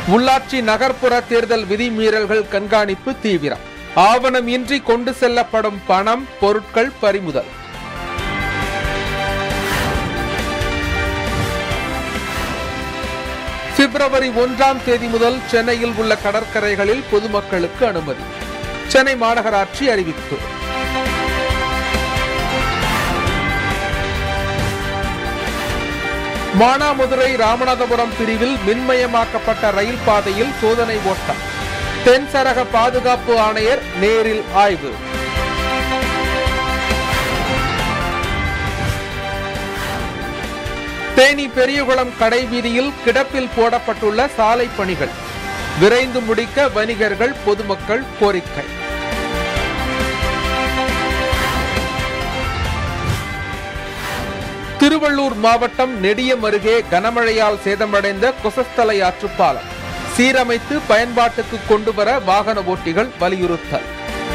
உள்ளாட்சி நகர்ப்புற தேர்தல் விதிமீறல்கள் கண்காணிப்பு தீவிரம் ஆவணம் இன்றி கொண்டு செல்லப்படும் பணம் பொருட்கள் பறிமுதல் பிப்ரவரி ஒன்றாம் தேதி முதல் சென்னையில் உள்ள கடற்கரைகளில் பொதுமக்களுக்கு அனுமதி சென்னை மாநகராட்சி அறிவிப்பு மானாமதுரை ராமநாதபுரம் பிரிவில் மின்மயமாக்கப்பட்ட ரயில் பாதையில் சோதனை ஓட்டம் தென் சரக பாதுகாப்பு ஆணையர் நேரில் ஆய்வு தேனி பெரியகுளம் கடைவீதியில் கிடப்பில் போடப்பட்டுள்ள சாலை பணிகள் விரைந்து முடிக்க வணிகர்கள் பொதுமக்கள் கோரிக்கை திருவள்ளூர் மாவட்டம் நெடியம் அருகே கனமழையால் சேதமடைந்த கொசஸ்தலை ஆற்றுப்பாலம் சீரமைத்து பயன்பாட்டுக்கு கொண்டுவர வாகன ஓட்டிகள் வலியுறுத்தல்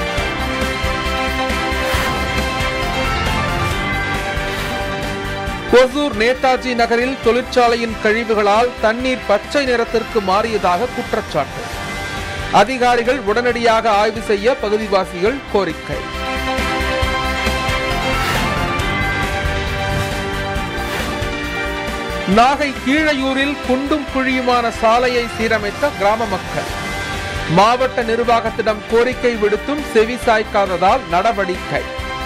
ஒசூர் நேதாஜி நகரில் தொழிற்சாலையின் கழிவுகளால் தண்ணீர் பச்சை நிறத்திற்கு மாறியதாக குற்றச்சாட்டு அதிகாரிகள் உடனடியாக ஆய்வு செய்ய பகுதிவாசிகள் கோரிக்கை நாகை கீழையூரில் குண்டும் குழியுமான சாலையை சீரமைத்த கிராம மக்கள் மாவட்ட நிர்வாகத்திடம் கோரிக்கை விடுத்தும் செவி சாய்க்காததால் நடவடிக்கை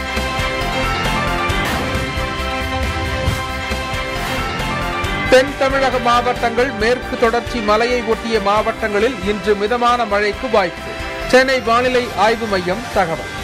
தென் தமிழக மாவட்டங்கள் மேற்கு தொடர்ச்சி மலையை ஒட்டிய மாவட்டங்களில் இன்று மிதமான மழைக்கு வாய்ப்பு சென்னை வானிலை ஆய்வு மையம் தகவல்